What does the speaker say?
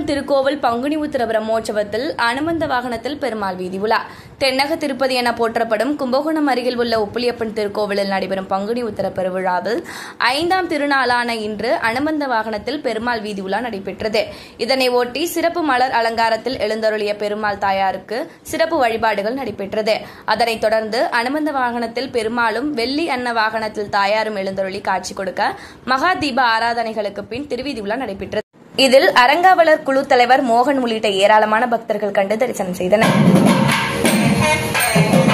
திருக்கோவில் பங்குனி உத்திர பிரம்மோற்சவத்தில் அனுமந்த வாகனத்தில் பெருமாள் வீதி உலா தென்னக திருப்பதி என போற்றப்படும் கும்பகோணம் அருகில் உள்ள உப்புளியப்பன் திருக்கோவிலில் நடைபெறும் பங்குனி உத்திர பெருவிழாவில் ஐந்தாம் திருநாளான இன்று அனுமந்த வாகனத்தில் பெருமாள் வீதி உலா நடைபெற்றது இதனை ஒட்டி சிறப்பு மலர் அலங்காரத்தில் எழுந்தருளிய பெருமாள் தாயாருக்கு சிறப்பு வழிபாடுகள் நடைபெற்றது அதனைத் தொடர்ந்து அனுமந்த வாகனத்தில் பெருமாளும் வெள்ளி அன்ன வாகனத்தில் தாயாரும் எழுந்தருளி காட்சி கொடுக்க மகா தீப ஆராதனைகளுக்கு பின் திருவீதி உலா நடைபெற்றது இதில் அரங்காவலர் குழு தலைவர் மோகன் உள்ளிட்ட ஏராளமான பக்தர்கள் கண்டு தரிசனம் செய்தனர்